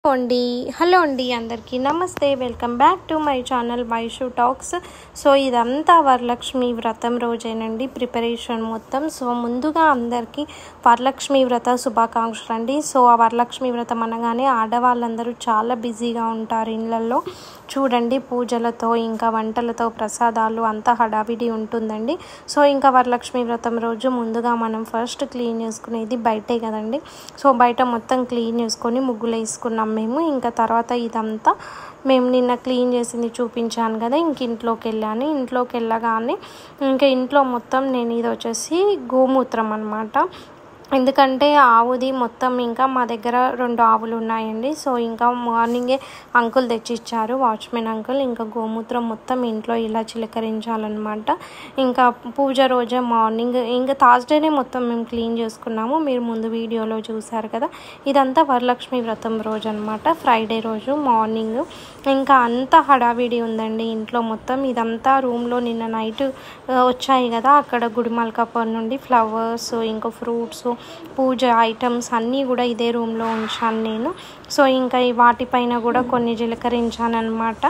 అండి హలో అండి అందరికీ నమస్తే welcome back to my channel Vaishu talks so ఇదంతా వరలక్ష్మి వ్రతం రోజేనండి ప్రిపరేషన్ మొత్తం సో ముందుగా అందరికీ వరలక్ష్మి వ్రత శుభాకాంక్షలు అండి సో ఆ వరలక్ష్మి వ్రతం అనగానే ఆడవాళ్ళందరూ చాలా బిజీగా ఉంటారు ఇళ్ళల్లో చూడండి పూజలతో ఇంకా వంటలతో ప్రసాదాలు అంతా హడావిడి ఉంటుందండి సో ఇంకా వరలక్ష్మి వ్రతం రోజు ముందుగా మనం ఫస్ట్ క్లీన్ చేసుకునేది బయటే కదండి సో బయట మొత్తం క్లీన్ చేసుకొని ముగ్గులు వేసుకున్నాం మేము ఇంకా తర్వాత ఇదంతా మేము నిన్న క్లీన్ చేసింది చూపించాను కదా ఇంక ఇంట్లోకి వెళ్ళాను ఇంట్లోకి వెళ్ళగానే ఇంకా ఇంట్లో మొత్తం నేను ఇది వచ్చేసి గోమూత్రం అనమాట ఎందుకంటే ఆవుది మొత్తం ఇంకా మా దగ్గర రెండు ఆవులు ఉన్నాయండి సో ఇంకా మార్నింగే అంకుల్ తెచ్చిచ్చారు వాచ్మెన్ అంకుల్ ఇంకా గోమూత్రం మొత్తం ఇంట్లో ఇలా చిలకరించాలన్నమాట ఇంకా పూజ రోజే మార్నింగ్ ఇంకా థర్స్డేనే మొత్తం మేము క్లీన్ చేసుకున్నాము మీరు ముందు వీడియోలో చూసారు కదా ఇదంతా వరలక్ష్మి వ్రతం రోజు అనమాట ఫ్రైడే రోజు మార్నింగ్ ఇంకా అంతా హడావిడి ఉందండి ఇంట్లో మొత్తం ఇదంతా రూమ్లో నిన్న నైట్ వచ్చాయి కదా అక్కడ గుడిమల్కాపూర్ నుండి ఫ్లవర్స్ ఇంకా ఫ్రూట్స్ పూజ ఐటమ్స్ అన్నీ కూడా ఇదే రూమ్లో ఉంచాను నేను సో ఇంకా ఈ వాటిపైన కూడా కొన్ని జీలకరించాను అనమాట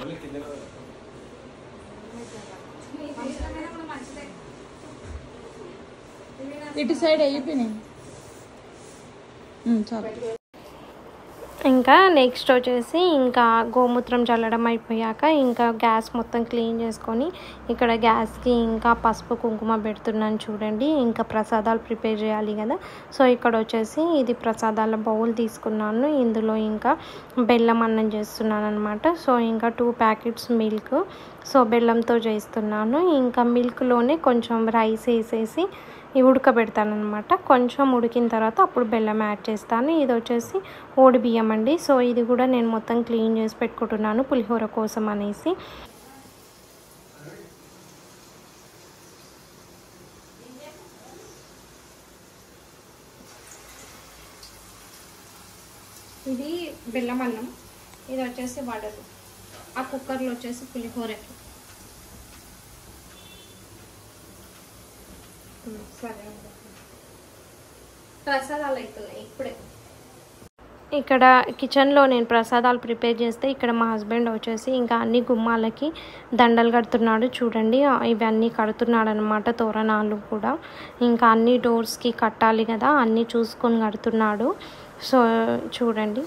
ఇటు సైడ్ అయిపోయినాయి ఉమ్, చాలు ఇంకా నెక్స్ట్ వచ్చేసి ఇంకా గోమూత్రం చల్లడం అయిపోయాక ఇంకా గ్యాస్ మొత్తం క్లీన్ చేసుకొని ఇక్కడ గ్యాస్కి ఇంకా పసుపు కుంకుమ పెడుతున్నాను చూడండి ఇంకా ప్రసాదాలు ప్రిపేర్ చేయాలి కదా సో ఇక్కడ వచ్చేసి ఇది ప్రసాదాల బౌల్ తీసుకున్నాను ఇందులో ఇంకా బెల్లం అన్నం చేస్తున్నాను అనమాట సో ఇంకా టూ ప్యాకెట్స్ మిల్క్ సో బెల్లంతో చేస్తున్నాను ఇంకా మిల్క్లోనే కొంచెం రైస్ వేసేసి ఇవి ఉడకబెడతాను అనమాట కొంచెం ఉడికిన తర్వాత అప్పుడు బెల్లం యాడ్ చేస్తాను ఇది వచ్చేసి ఓడి బియ్యం అండి సో ఇది కూడా నేను మొత్తం క్లీన్ చేసి పెట్టుకుంటున్నాను పులిహోర కోసం అనేసి ఇది బెల్లం అన్నం ఇది వచ్చేసి వడలు ఆ కుక్కర్లో వచ్చేసి పులిహోరకి సరే ప్రసాదాలు అవుతున్నాయి ఇప్పుడే ఇక్కడ కిచెన్లో నేను ప్రసాదాలు ప్రిపేర్ చేస్తే ఇక్కడ మా హస్బెండ్ వచ్చేసి ఇంకా అన్ని గుమ్మాలకి దండలు కడుతున్నాడు చూడండి ఇవన్నీ కడుతున్నాడు అనమాట తోరణాలు కూడా ఇంకా అన్ని డోర్స్కి కట్టాలి కదా అన్నీ చూసుకొని కడుతున్నాడు సో చూడండి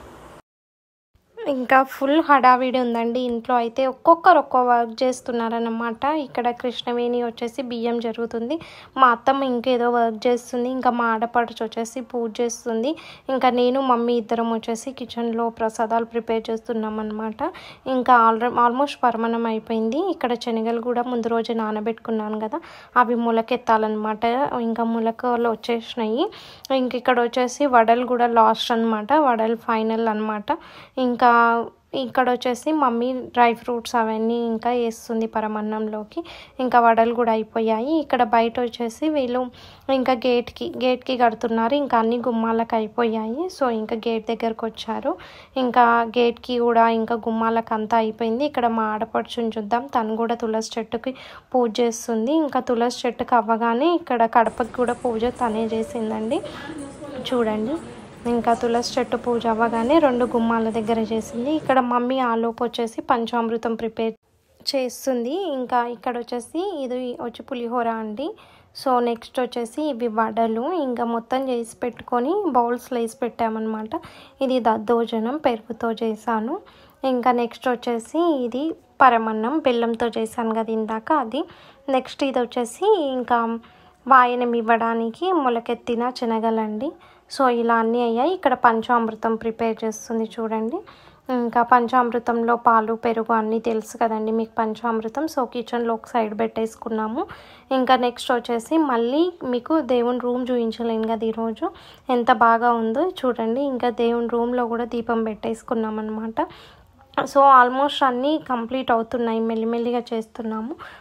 ఇంకా ఫుల్ హడావిడి ఉందండి ఇంట్లో అయితే ఒక్కొక్కరు ఒక్కో వర్క్ చేస్తున్నారనమాట ఇక్కడ కృష్ణవేణి వచ్చేసి బియ్యం జరుగుతుంది మా అత్తమ్మ ఇంకేదో వర్క్ చేస్తుంది ఇంకా మా ఆడపడుచు వచ్చేసి పూజ చేస్తుంది ఇంకా నేను మమ్మీ ఇద్దరం వచ్చేసి కిచెన్లో ప్రసాదాలు ప్రిపేర్ చేస్తున్నాం అనమాట ఇంకా ఆల్రెడీ ఆల్మోస్ట్ పరమణం అయిపోయింది ఇక్కడ శనగలు కూడా ముందు రోజు నానబెట్టుకున్నాను కదా అవి మొలకెత్తాలన్నమాట ఇంకా మొలకలు వచ్చేసినాయి ఇంక ఇక్కడ వచ్చేసి వడలు కూడా లాస్ట్ అనమాట వడలు ఫైనల్ అనమాట ఇంకా ఇక్కడ వచ్చేసి మమ్మీ డ్రై ఫ్రూట్స్ అవన్నీ ఇంకా వేస్తుంది పరమన్నంలోకి ఇంకా వడలు కూడా అయిపోయాయి ఇక్కడ బయట వచ్చేసి వీళ్ళు ఇంకా గేట్కి గేట్కి కడుతున్నారు ఇంకా అన్ని గుమ్మాలకు అయిపోయాయి సో ఇంకా గేట్ దగ్గరకు వచ్చారు ఇంకా గేట్కి కూడా ఇంకా గుమ్మాలకు అంతా అయిపోయింది ఇక్కడ మా ఆడపడుచుని చూద్దాం తను కూడా తులసి చెట్టుకి పూజ చేస్తుంది ఇంకా తులసి చెట్టుకి అవ్వగానే ఇక్కడ కడపకి కూడా పూజ తనే చేసిందండి చూడండి ఇంకా తులసి చెట్టు పూజ అవ్వగానే రెండు గుమ్మాల దగ్గర చేసింది ఇక్కడ మమ్మీ ఆలోపు వచ్చేసి పంచామృతం ప్రిపేర్ చేస్తుంది ఇంకా ఇక్కడ వచ్చేసి ఇది వచ్చి పులిహోర అండి సో నెక్స్ట్ వచ్చేసి ఇవి వడలు ఇంకా మొత్తం చేసి పెట్టుకొని బౌల్స్లో వేసి పెట్టామన్నమాట ఇది దద్దోజనం పెరుగుతో చేశాను ఇంకా నెక్స్ట్ వచ్చేసి ఇది పరమన్నం బెల్లంతో చేశాను కదా ఇందాక అది నెక్స్ట్ ఇది వచ్చేసి ఇంకా వాయనం ఇవ్వడానికి మొలకెత్తిన శనగలండి సో ఇలా అన్నీ అయ్యాయి ఇక్కడ పంచామృతం ప్రిపేర్ చేస్తుంది చూడండి ఇంకా పంచామృతంలో పాలు పెరుగు అన్నీ తెలుసు కదండి మీకు పంచామృతం సో కిచెన్లో ఒక సైడ్ పెట్టేసుకున్నాము ఇంకా నెక్స్ట్ వచ్చేసి మళ్ళీ మీకు దేవుని రూమ్ చూపించలేను కదా ఈరోజు ఎంత బాగా ఉందో చూడండి ఇంకా దేవుని రూమ్లో కూడా దీపం పెట్టేసుకున్నాం అనమాట సో ఆల్మోస్ట్ అన్నీ కంప్లీట్ అవుతున్నాయి మెల్లిమెల్లిగా చేస్తున్నాము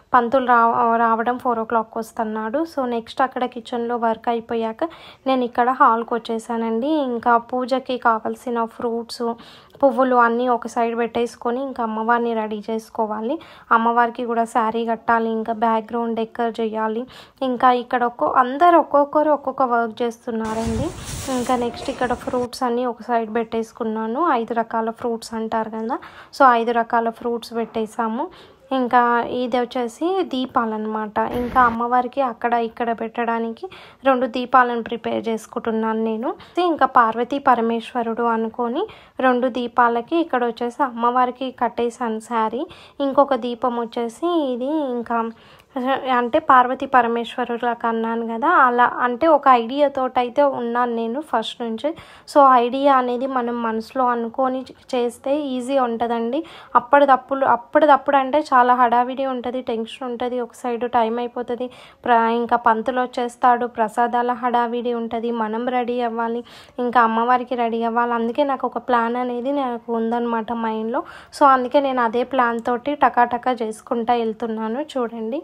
పంతులు రా రావడం ఫోర్ ఓ క్లాక్ వస్తున్నాడు సో నెక్స్ట్ అక్కడ కిచెన్లో వర్క్ అయిపోయాక నేను ఇక్కడ హాల్కి వచ్చేసానండి ఇంకా పూజకి కావాల్సిన ఫ్రూట్స్ పువ్వులు అన్నీ ఒక సైడ్ పెట్టేసుకొని ఇంకా అమ్మవారిని రెడీ చేసుకోవాలి అమ్మవారికి కూడా శారీ కట్టాలి ఇంకా బ్యాక్గ్రౌండ్ డెకర్ చేయాలి ఇంకా ఇక్కడ ఒక్కో అందరు ఒక్కొక్కరు ఒక్కొక్క వర్క్ చేస్తున్నారండి ఇంకా నెక్స్ట్ ఇక్కడ ఫ్రూట్స్ అన్నీ ఒక సైడ్ పెట్టేసుకున్నాను ఐదు రకాల ఫ్రూట్స్ అంటారు కదా సో ఐదు రకాల ఫ్రూట్స్ పెట్టేసాము ఇంకా ఇది వచ్చేసి దీపాలన్నమాట ఇంకా అమ్మవారికి అక్కడ ఇక్కడ పెట్టడానికి రెండు దీపాలను ప్రిపేర్ చేసుకుంటున్నాను నేను ఇంకా పార్వతీ పరమేశ్వరుడు అనుకొని రెండు దీపాలకి ఇక్కడ వచ్చేసి అమ్మవారికి కట్టేసాను శారీ ఇంకొక దీపం వచ్చేసి ఇది ఇంకా అంటే పార్వతీ పరమేశ్వరులకు అన్నాను కదా అలా అంటే ఒక ఐడియాతో అయితే ఉన్నాను నేను ఫస్ట్ నుంచి సో ఐడియా అనేది మనం మనసులో అనుకొని చేస్తే ఈజీ ఉంటుందండి అప్పటిదప్పుడు అప్పటిదప్పుడు అంటే చాలా హడావిడి ఉంటుంది టెన్షన్ ఉంటుంది ఒక సైడ్ టైం అయిపోతుంది ప్ర ఇంకా పంతులు వచ్చేస్తాడు ప్రసాదాల హడావిడి ఉంటుంది మనం రెడీ అవ్వాలి ఇంకా అమ్మవారికి రెడీ అవ్వాలి అందుకే నాకు ఒక ప్లాన్ అనేది నాకు ఉందన్నమాట మైండ్లో సో అందుకే నేను అదే ప్లాన్ తోటి టకాటకా చేసుకుంటా వెళ్తున్నాను చూడండి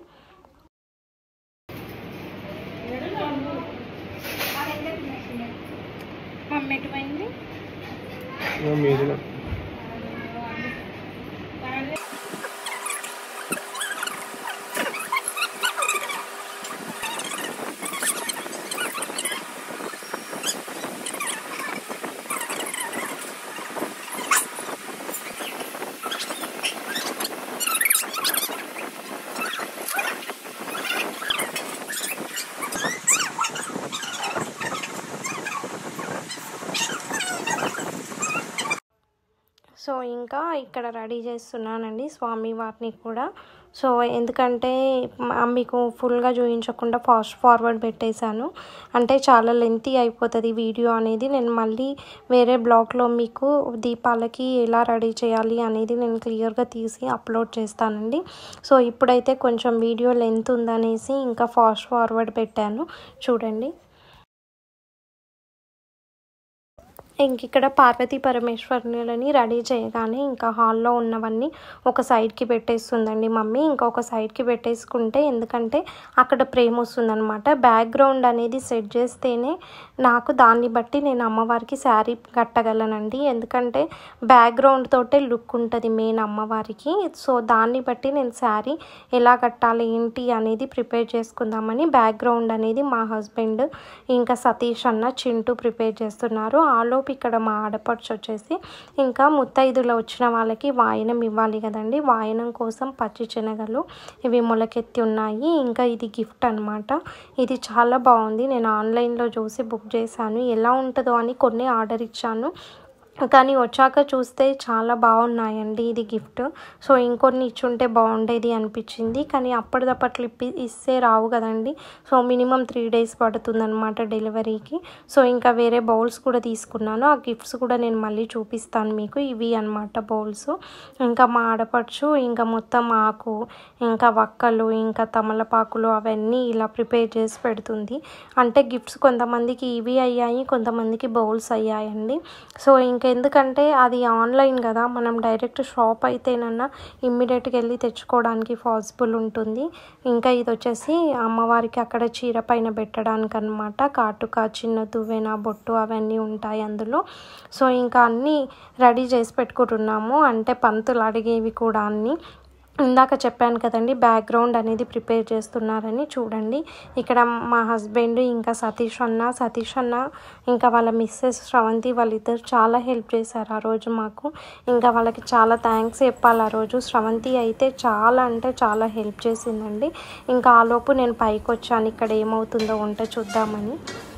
మమ్మీ ఎటుపోయింది మీరు సో ఇంకా ఇక్కడ రెడీ చేస్తున్నానండి స్వామి వారిని కూడా సో ఎందుకంటే మ- మీకు ఫుల్గా చూపించకుండా ఫాస్ట్ ఫార్వర్డ్ పెట్టేశాను అంటే చాలా లెంతీ అయిపోతుంది వీడియో అనేది నేను మళ్ళీ వేరే బ్లాగ్లో మీకు దీపాలకి ఎలా రెడీ చేయాలి అనేది నేను క్లియర్గా తీసి అప్లోడ్ చేస్తానండి సో ఇప్పుడైతే కొంచెం వీడియో లెంత్ ఉందనేసి ఇంకా ఫాస్ట్ ఫార్వర్డ్ పెట్టాను చూడండి ఇంక ఇక్కడ పార్వతీ పరమేశ్వరులని రెడీ చేయగానే ఇంకా హాల్లో ఉన్నవన్నీ ఒక సైడ్కి పెట్టేస్తుందండి మమ్మీ ఇంకొక సైడ్కి పెట్టేసుకుంటే ఎందుకంటే అక్కడ ప్రేమ వస్తుందన్నమాట బ్యాక్గ్రౌండ్ అనేది సెట్ చేస్తేనే నాకు దాన్ని బట్టి నేను అమ్మవారికి శారీ కట్టగలనండి ఎందుకంటే బ్యాక్గ్రౌండ్ తోటే లుక్ ఉంటుంది మెయిన్ అమ్మవారికి సో దాన్ని బట్టి నేను శారీ ఎలా కట్టాలి ఏంటి అనేది ప్రిపేర్ చేసుకుందామని బ్యాక్గ్రౌండ్ అనేది మా హస్బెండ్ ఇంకా సతీష్ అన్న చింటూ ప్రిపేర్ చేస్తున్నారు ఆలోపు ఇక్కడ మా ఆడపడుచు వచ్చేసి ఇంకా ముత్తైదులో వచ్చిన వాళ్ళకి వాయనం ఇవ్వాలి కదండి వాయనం కోసం పచ్చి శనగలు ఇవి మొలకెత్తి ఉన్నాయి ఇంకా ఇది గిఫ్ట్ అనమాట ఇది చాలా బాగుంది నేను ఆన్లైన్లో చూసి బుక్ చేశాను ఎలా ఉంటుందో అని కొన్ని ఆర్డర్ ఇచ్చాను కానీ వచ్చాక చూస్తే చాలా బాగున్నాయండి ఇది గిఫ్ట్ సో ఇంకొన్ని ఇచ్చుంటే బాగుండేది అనిపించింది కానీ అప్పటిదప్పట్లు ఇప్పి ఇస్తే రావు కదండి సో మినిమం త్రీ డేస్ పడుతుందన్నమాట డెలివరీకి సో ఇంకా వేరే బౌల్స్ కూడా తీసుకున్నాను ఆ గిఫ్ట్స్ కూడా నేను మళ్ళీ చూపిస్తాను మీకు ఇవి అన్నమాట బౌల్స్ ఇంకా మా ఆడపడుచు ఇంకా మొత్తం ఆకు ఇంకా వక్కలు ఇంకా తమలపాకులు అవన్నీ ఇలా ప్రిపేర్ చేసి పెడుతుంది అంటే గిఫ్ట్స్ కొంతమందికి ఇవి అయ్యాయి కొంతమందికి బౌల్స్ అయ్యాయండి సో ఇంకెందుకంటే అది ఆన్లైన్ కదా మనం డైరెక్ట్ షాప్ అయితేనన్నా ఇమ్మీడియట్గా వెళ్ళి తెచ్చుకోవడానికి పాసిబుల్ ఉంటుంది ఇంకా ఇది వచ్చేసి అమ్మవారికి అక్కడ చీర పైన పెట్టడానికి అనమాట కాటుక చిన్న దువ్వెన బొట్టు అవన్నీ ఉంటాయి అందులో సో ఇంకా అన్నీ రెడీ చేసి పెట్టుకుంటున్నాము అంటే పంతులు అడిగేవి కూడా అన్నీ ఇందాక చెప్పాను కదండి బ్యాక్గ్రౌండ్ అనేది ప్రిపేర్ చేస్తున్నారని చూడండి ఇక్కడ మా హస్బెండ్ ఇంకా సతీష్ అన్న సతీష్ అన్న ఇంకా వాళ్ళ మిస్సెస్ శ్రవంతి వాళ్ళిద్దరు చాలా హెల్ప్ చేశారు ఆ రోజు మాకు ఇంకా వాళ్ళకి చాలా థ్యాంక్స్ చెప్పాలి ఆ రోజు శ్రవంతి అయితే చాలా అంటే చాలా హెల్ప్ చేసిందండి ఇంకా ఆలోపు నేను పైకి వచ్చాను ఇక్కడ ఏమవుతుందో వంట చూద్దామని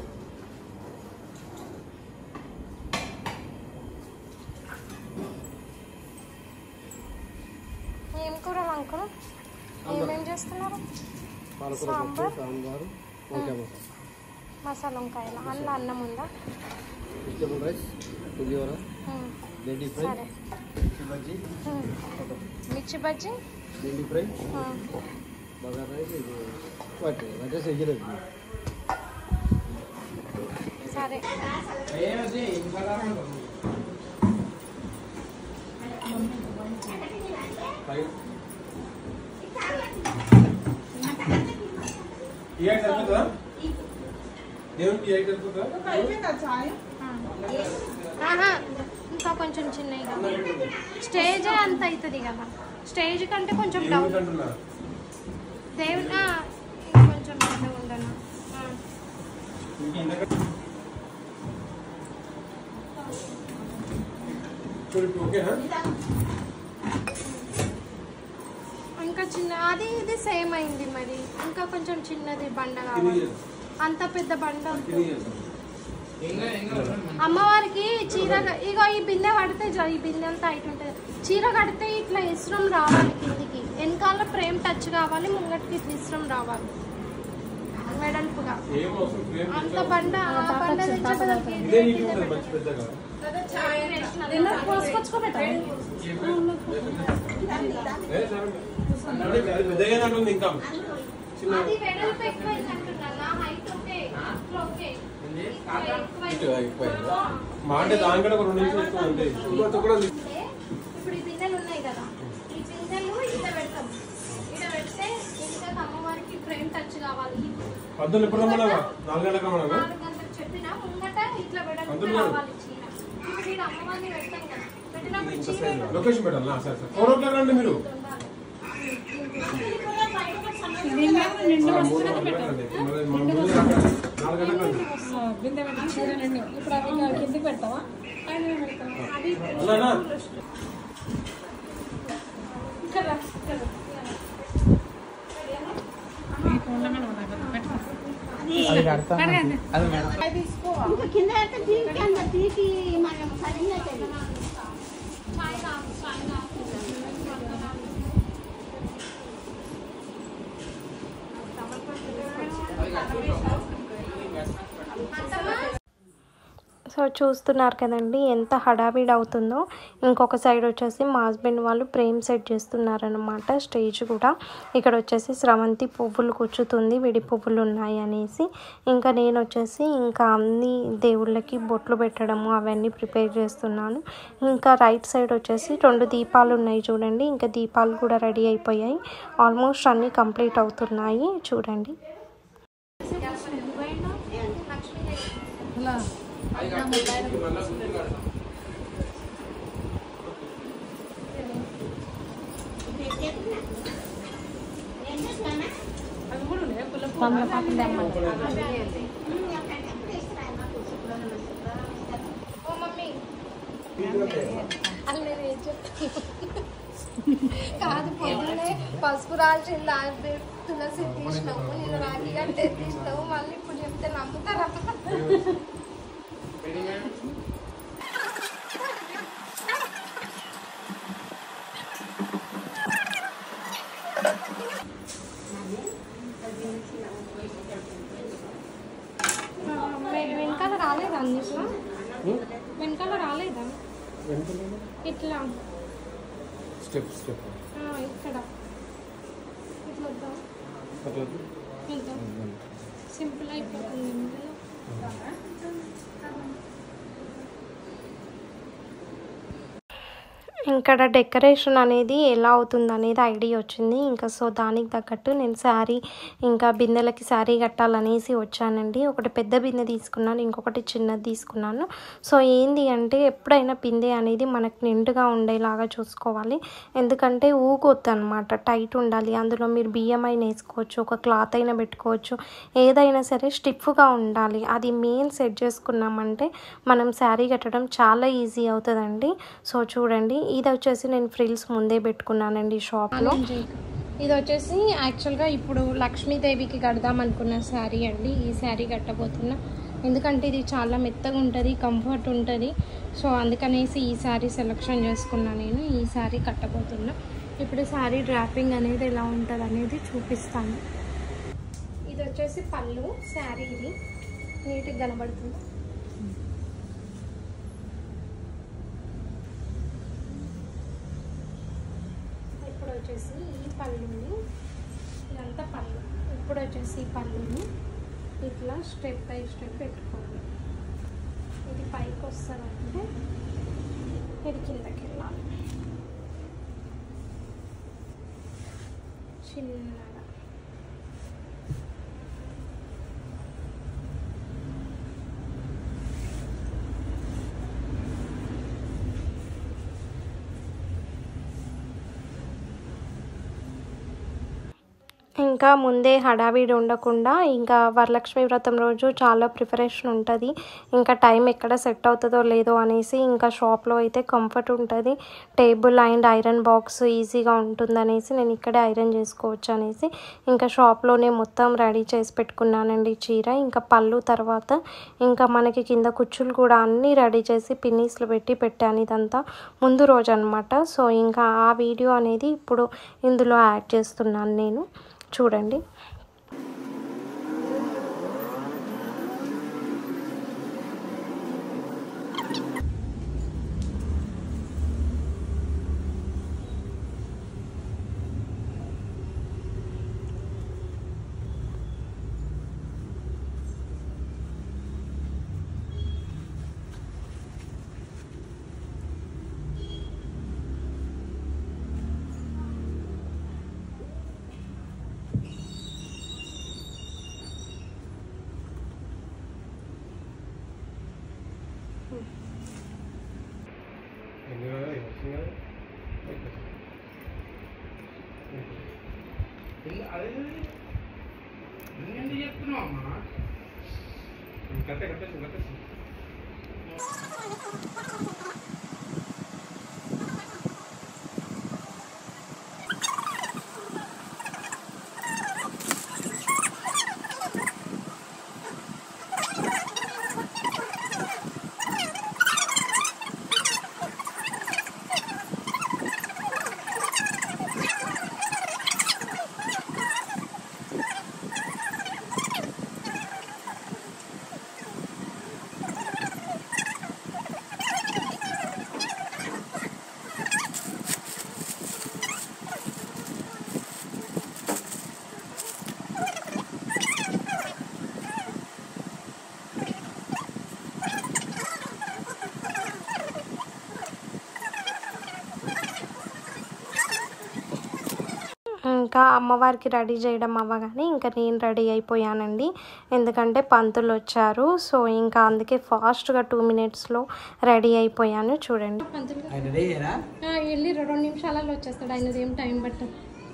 ఏం కూర అంకుల్ ఏమేం చేస్తున్నారు పాలకూర సాంబార్? పప్పు సాంబారు వంకాయ మసాలా మసాలా వంకాయల అల్ల అన్నం ఉందా vegetable rice pulihora um, bendi fry సరే mirchi bajji um, mirchi bajji bendi fry um, bagara rice ఇది వాటి అంటే చెయ్యలేదు సరే ఫైవ్ ఈ ఐదు సరిపోతుందా దేవునికి ఈ ఐదు సరిపోతుందా అయిపోయిందా చాయ్ ఆహా, ఇంకా కొంచెం చిన్నవి కావాలి స్టేజ్ అంత అవుతుంది కదా స్టేజ్ కంటే కొంచెం డౌన్ దేవునికి అంటున్నా దేవుడు ఆ, ఇంకా కొంచెం పెద్దగా ఉండను ఆ. ఇంక ఇందాక చూడు ఇప్పుడు ఓకేనా ఇంకా చిన్న అది ఇది సేమ్ అయింది మరి ఇంకా కొంచెం చిన్నది బండ ఇది కావాలి అంత పెద్ద బండ వద్దు. ఇది చేద్దాం. అమ్మవారికి చీర క- ఇగో ఈ బిందె పడితే జ- ఈ బిందె అంతా హైట్ ఉంటుంది చీర కడితే ఇట్లా ఇస్రం రావాలి కిందికి వెనకాల ఫ్రేమ్ టచ్ కావాలి ముంగటికి ఇట్లా ఇస్రం రావాలి వెడల్పుగా ఏం అవసరం ఫ్రేమ్ అంత బండ ఆ బండ తెచ్చేసరికి ఇదే నీట్ ఉంటుంది మంచి పెద్దగా ఏ, సరే. అంటే అది పెద్దగా ఉంటుంది ఇంకా చిన్న అది వెడల్పు ఎక్కువైంది అంటున్నా నా హైట్ ఓకే ఇట్లా ఓకే ఇటు అయిపోయింది మా అంటే దానికంటే ఒక రెండు నిమిషాలు ఎక్కువ అంతే ఇంకొంచెం కూడా ఉంది. అంటే ఇప్పుడు ఈ బిందెలు ఉన్నాయి కదా ఈ బిందెలు ఇట్లా పెడతాం ఇట్లా పెడితే ఇంకా అమ్మవారికి ఫ్రేమ్ టచ్ కావాలి పొద్దున్న ఎప్పుడు రమ్మన్నావా నాలుగు గంటలకు రమ్మన్నావా నాలుగు గంటలకు చెప్పినా ముంగట ఇట్లా వెడల్పు అందులో కూడా. కావాలి చీర ఇప్పుడు ఈడ అమ్మవారిని పెడతాం కదా పెట్టినప్పుడు చీర లొకేషన్ పెట్టాలా సరే సరే ఫోర్ ఓ క్లాక్ రండి మీరు నిండు ఆ, మూడు నాలుగు గంటలకు రండి. మరి మన ముందు రాకండి. నాలుగు గంటలకు రండి బిందె పెట్టి చీర నిండు ఇప్పుడు అవి ఇంకా కిందికి పెడతావా ఆయన పెడతావా అలానా ఇక్కడ రా, ఇక్కడ రా. ఈ ఫోన్లో మనం ఉన్నాం, పెట్టుకో. అడగండి. అది తీసుకో ఇంకా కింద పెడితే దీనికి అంత దీనికి మనం సరిగ్గా తెలియదు సో చూస్తున్నారు కదండి ఎంత హడావిడి అవుతుందో ఇంకొక సైడ్ వచ్చేసి మా హస్బెండ్ వాళ్ళు ఫ్రేమ్ సెట్ చేస్తున్నారనమాట స్టేజ్ కూడా ఇక్కడ వచ్చేసి స్రవంతి పువ్వులు కూర్చుతుంది విడి పువ్వులు ఉన్నాయి అనేసి ఇంకా నేను వచ్చేసి ఇంకా అన్ని దేవుళ్ళకి బొట్లు పెట్టడము అవన్నీ ప్రిపేర్ చేస్తున్నాను ఇంకా రైట్ సైడ్ వచ్చేసి రెండు దీపాలు ఉన్నాయి చూడండి ఇంకా దీపాలు కూడా రెడీ అయిపోయాయి ఆల్మోస్ట్ అన్నీ కంప్లీట్ అవుతున్నాయి చూడండి ఇలా అవి కూడా ఉన్నాయి పుల్ల పుల్ల పాపం తెమ్మంటారు ఓ మమ్మీ అల్లే కాదు పొద్దున్నే పసుపు రాల్చింది అది తులసి తీసినావు నేను రాగి గంటే తీసినావు మళ్ళీ ఇప్పుడు చెప్తే నమ్ముతారా వె- వెనకాల రాలేదా అందులో వెనకాల రాలేదా ఇట్లా స్టెప్ స్టెప్ ఆ, ఇక్కడ ఇట్లా వద్దాం అట్లా ఇద్దాం సింపుల్ అయిపోతుంది ఇక్కడ డెకరేషన్ అనేది ఎలా అవుతుంది అనేది ఐడియా వచ్చింది ఇంకా సో దానికి తగ్గట్టు నేను శారీ ఇంకా బిందెలకి శారీ కట్టాలనేసి వచ్చానండి ఒకటి పెద్ద బిందె తీసుకున్నాను ఇంకొకటి చిన్నది తీసుకున్నాను సో ఏంది అంటే ఎప్పుడైనా బిందె అనేది మనకు నిండుగా ఉండేలాగా చూసుకోవాలి ఎందుకంటే ఊగొద్దు అనమాట టైట్ ఉండాలి అందులో మీరు బియ్యం అయినా వేసుకోవచ్చు ఒక క్లాత్ అయినా పెట్టుకోవచ్చు ఏదైనా సరే స్టిఫ్గా ఉండాలి అది మెయిన్ సెట్ చేసుకున్నామంటే మనం శారీ కట్టడం చాలా ఈజీ అవుతుందండి సో చూడండి ఇది వచ్చేసి నేను ఫ్రిల్స్ ముందే పెట్టుకున్నానండి షాప్లో ఇది వచ్చేసి యాక్చువల్గా ఇప్పుడు లక్ష్మీదేవికి కడదాం అనుకున్న శారీ అండి ఈ శారీ కట్టబోతున్నా ఎందుకంటే ఇది చాలా మెత్తగా ఉంటుంది కంఫర్ట్ ఉంటుంది సో అందుకనేసి ఈ శారీ సెలెక్షన్ చేసుకున్నా నేను ఈ శారీ కట్టబోతున్నా ఇప్పుడు శారీ డ్రాపింగ్ అనేది ఎలా ఉంటుంది అనేది చూపిస్తాను ఇది వచ్చేసి పళ్ళు శారీ ఇది నీట్గా కనబడుతుంది ఇప్పుడు వచ్చేసి ఈ పళ్ళుని ఇదంతా పళ్ళు ఇప్పుడు వచ్చేసి ఈ పళ్ళుని ఇట్లా స్టెప్ బై స్టెప్ పెట్టుకోవాలి ఇది పైకి వస్తుందంటే ఇది కిందకి వెళ్ళాలి చిన్నగా ఇంకా ముందే హడావిడి ఉండకుండా ఇంకా వరలక్ష్మి వ్రతం రోజు చాలా ప్రిపరేషన్ ఉంటుంది ఇంకా టైం ఎక్కడ సెట్ అవుతుందో లేదో అనేసి ఇంకా షాప్లో అయితే కంఫర్ట్ ఉంటుంది టేబుల్ అండ్ ఐరన్ బాక్స్ ఈజీగా ఉంటుంది అనేసి నేను ఇక్కడే ఐరన్ చేసుకోవచ్చు అనేసి ఇంకా షాప్లోనే మొత్తం రెడీ చేసి పెట్టుకున్నానండి చీర ఇంకా పళ్ళు తర్వాత ఇంకా మనకి కింద కుచ్చులు కూడా అన్నీ రెడీ చేసి పిన్నీస్లు పెట్టి పెట్టాను ఇదంతా ముందు రోజు అనమాట సో ఇంకా ఆ వీడియో అనేది ఇప్పుడు ఇందులో యాడ్ చేస్తున్నాను నేను చూడండి ఎన్ని రోజులు అయింది? వచ్చింది కదా? ఎందుకు చెప్తున్నావు అమ్మా కట్టే కట్టేసి కట్టేసి ఇంకా అమ్మవారికి రెడీ చేయడం అవ్వగానే ఇంకా నేను రెడీ అయిపోయానండి ఎందుకంటే పంతులు వచ్చారు సో ఇంకా అందుకే ఫాస్ట్గా టూ మినిట్స్లో రెడీ అయిపోయాను చూడండి ఆయన రెడీ అయ్యారా వెళ్ళి రెండు నిమిషాలలో వచ్చేస్తాడు ఆయనది ఏం టైం పట్టదు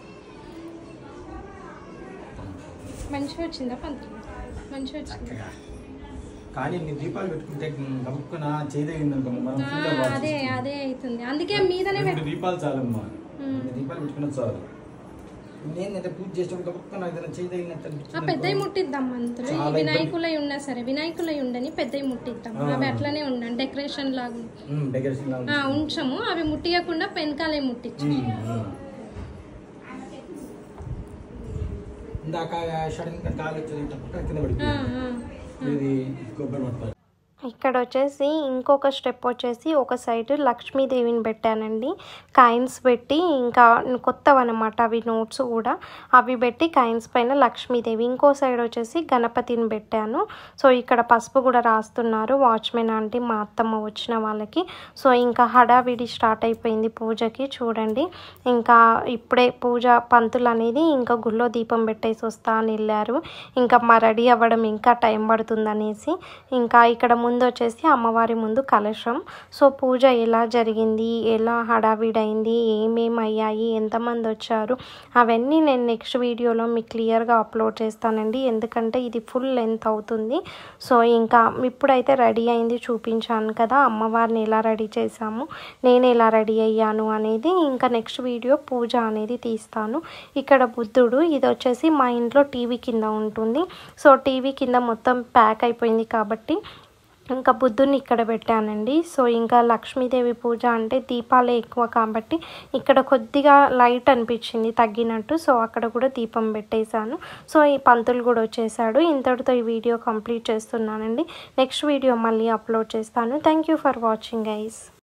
మంచిగా వచ్చిందా పంతులు మంచిగా వచ్చింది కానీ నీ దీపాలు పెట్టుకుంటే గమ్ముకున్న చేయదగిందనుకో మనం ఆ, ఫుల్గా వాచ్ అదే అదే అవుతుంది అందుకే మీదనే రెండు పెట్టు దీపాలు చాలమ్మా రెండు దీపాలు పెట్టుకున్నది చాలు నేనంటే పూజ చేసేటప్పుడు గమ్ముకున్న ఏదైనా చేయదగినట్టు ఆ పెద్దవి ముట్టిద్దాం మంత్రులు ఈ చాలా ఇబ్బంది. వినాయకులై ఉన్నా సరే వినాయకులై ఉండని పెద్దవి ముట్టిద్దాం ఆ. అవి అట్లనే ఉండండి డెకరేషన్ లాగా డెకరేషన్ ఆ, ఉంచము అవి ముట్టియకుండా పెనకాలే ముట్టించు ఇందాక సడన్ గా కాలు వచ్చేటప్పుడు కింద ఆ, పడిపోయింది ఆ. ఇది కొబ్బరి మొత్తం ఇక్కడ వచ్చేసి ఇంకొక స్టెప్ వచ్చేసి ఒక సైడ్ లక్ష్మీదేవిని పెట్టానండి కాయిన్స్ పెట్టి ఇంకా కొత్తవన్నమాట అవి నోట్స్ కూడా అవి పెట్టి కాయిన్స్ పైన లక్ష్మీదేవి ఇంకో సైడ్ వచ్చేసి గణపతిని పెట్టాను సో ఇక్కడ పసుపు కూడా రాస్తున్నారు వాచ్మెన్ ఆంటీ మా అత్తమ్మ వచ్చిన వాళ్ళకి సో ఇంకా హడావిడి స్టార్ట్ అయిపోయింది పూజకి చూడండి ఇంకా ఇప్పుడే పూజ పంతులు అనేది ఇంకా గుళ్ళో దీపం పెట్టేసి వస్తా అని వెళ్ళారు ఇంకా మా రెడీ అవ్వడం ఇంకా టైం పడుతుంది అనేసి ఇంకా ఇక్కడ ముందు వచ్చేసి అమ్మవారి ముందు కలశం సో పూజ ఎలా జరిగింది ఎలా హడావిడైంది ఏమేమి అయ్యాయి ఎంతమంది వచ్చారు అవన్నీ నేను నెక్స్ట్ వీడియోలో మీకు క్లియర్గా అప్లోడ్ చేస్తానండి ఎందుకంటే ఇది ఫుల్ లెంత్ అవుతుంది సో ఇంకా ఇప్పుడైతే రెడీ అయింది చూపించాను కదా అమ్మవారిని ఎలా రెడీ చేశాము నేను ఎలా రెడీ అయ్యాను అనేది ఇంకా నెక్స్ట్ వీడియో పూజ అనేది తీస్తాను ఇక్కడ బుద్ధుడు ఇది వచ్చేసి మా ఇంట్లో టీవీ కింద ఉంటుంది సో టీవీ కింద మొత్తం ప్యాక్ అయిపోయింది కాబట్టి ఇంకా బుద్ధుని ఇక్కడ పెట్టానండి సో ఇంకా లక్ష్మీదేవి పూజ అంటే దీపాలే ఎక్కువ కాబట్టి ఇక్కడ కొద్దిగా లైట్ అనిపించింది తగ్గినట్టు సో అక్కడ కూడా దీపం పెట్టేశాను సో ఈ పంతులు కూడా వచ్చేసాడు ఇంతటితో ఈ వీడియో కంప్లీట్ చేస్తున్నానండి నెక్స్ట్ వీడియో మళ్ళీ అప్లోడ్ చేస్తాను thank you for watching guys